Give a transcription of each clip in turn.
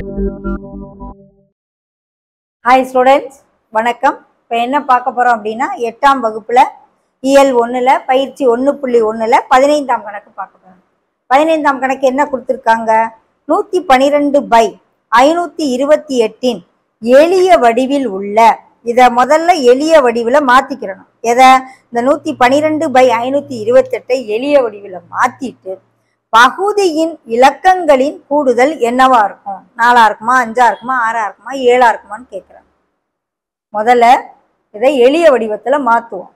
hi students வணக்கம் இப்போ என்ன பார்க்க போகிறோம் அப்படின்னா எட்டாம் வகுப்பில் இயல் ஒன்றில் பயிற்சி ஒன்று புள்ளி ஒன்றில் பதினைந்தாம் கணக்கு பார்க்க போகிறோம் பதினைந்தாம் கணக்கு என்ன கொடுத்துருக்காங்க நூற்றி பன்னிரெண்டு பை ஐநூற்றி இருபத்தி எட்டின் எளிய வடிவில் உள்ள இதை முதல்ல எளிய வடிவில் மாற்றிக்கிறணும் எதை இந்த நூற்றி பன்னிரெண்டு பை ஐநூற்றி இருபத்தெட்டை எளிய வடிவில் மாற்றிட்டு பகுதியின் இலக்கங்களின் கூடுதல் என்னவா இருக்கும் நாலா இருக்குமா அஞ்சா இருக்குமா ஆறா இருக்குமா ஏழா இருக்குமான்னு கேட்குறாங்க முதல்ல இதை எளிய வடிவத்துல மாத்துவோம்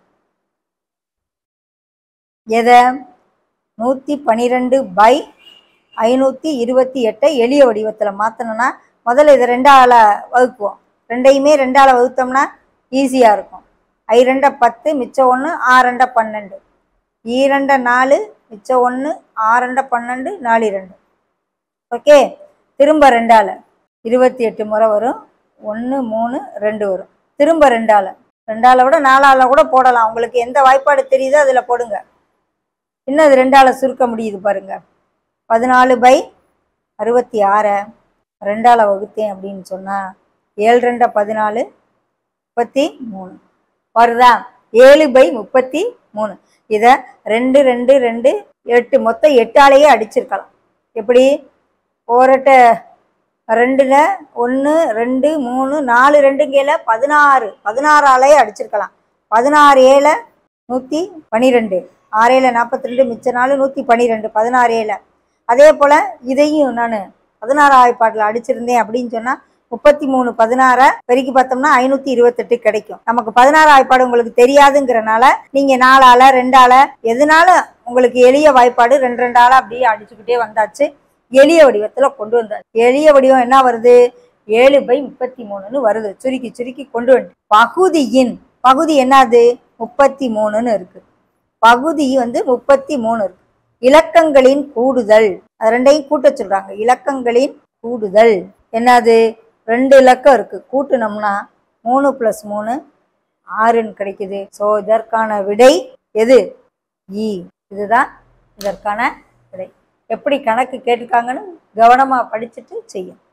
எதை நூத்தி பன்னிரெண்டு பை ஐநூத்தி இருபத்தி எட்டை எளிய வடிவத்துல மாத்தணும்னா முதல்ல இதை ரெண்டால வகுக்குவோம் ரெண்டையுமே ரெண்டால வகுத்தோம்னா ஈஸியா இருக்கும் ஐ ரெண்ட பத்து மிச்சம் ஒன்று ஆறண்ட பன்னெண்டு ஈரண்ட நாலு மிச்சம் ஒன்று ஆறண்ட பன்னெண்டு நாலு ரெண்டு ஓகே திரும்ப ரெண்டால இருபத்தி எட்டு முறை வரும் ஒன்று மூணு ரெண்டு வரும் திரும்ப ரெண்டால ரெண்டால விட நாலால கூட போடலாம் உங்களுக்கு எந்த வாய்ப்பாடு தெரியுதோ அதில் போடுங்க இன்னும் அது ரெண்டால சுருக்க முடியுது பாருங்க பதினாலு பை அறுபத்தி ஆறை ரெண்டால வகுத்தேன் அப்படின்னு சொன்னால் ஏழு ரெண்ட பதினாலு முப்பத்தி மூணு வருதா ஏழு பை முப்பத்தி மூணு இதை ரெண்டு ரெண்டு ரெண்டு எட்டு மொத்தம் எட்டாலேயே அடிச்சிருக்கலாம் எப்படி ஓரட்ட ரெண்டுல ஒன்று ரெண்டு மூணு நாலு ரெண்டுங்கையில் பதினாறு பதினாறாலேயே அடிச்சிருக்கலாம் பதினாறு ஏழை நூற்றி பன்னிரெண்டு ஆறேல நாற்பத்தி ரெண்டு மிச்ச நாலு நூற்றி பன்னிரெண்டு பதினாறு ஏழை அதே போல் இதையும் நான் பதினாறு ஆய்ப்பாட்டில் அடிச்சிருந்தேன் அப்படின்னு சொன்னால் முப்பத்தி மூணு பதினாறை பெருக்கி பார்த்தோம்னா ஐநூற்றி இருபத்தெட்டு கிடைக்கும் நமக்கு பதினாறு வாய்ப்பாடு உங்களுக்கு தெரியாதுங்கிறனால நீங்கள் நாலால ரெண்டால எதனால உங்களுக்கு எளிய வாய்ப்பாடு ரெண்டு ரெண்டால அப்படியே அடிச்சுக்கிட்டே வந்தாச்சு எளிய வடிவத்தில் கொண்டு வந்தாச்சு எளிய வடிவம் என்ன வருது ஏழு பை முப்பத்தி மூணுன்னு வருது சுருக்கி சுருக்கி கொண்டு வந்து பகுதியின் பகுதி என்னது முப்பத்தி மூணுன்னு இருக்கு பகுதி வந்து முப்பத்தி மூணு இருக்கு இலக்கங்களின் கூடுதல் அது ரெண்டையும் கூட்ட சொல்றாங்க இலக்கங்களின் கூடுதல் என்னது ரெண்டு இலக்கம் இருக்கு கூட்டுனோம்னா மூணு ப்ளஸ் மூணு ஆறுன்னு கிடைக்குது ஸோ இதற்கான விடை எது இ இதுதான் இதற்கான விடை எப்படி கணக்கு கேட்டிருக்காங்கன்னு கவனமாக படிச்சுட்டு செய்யும்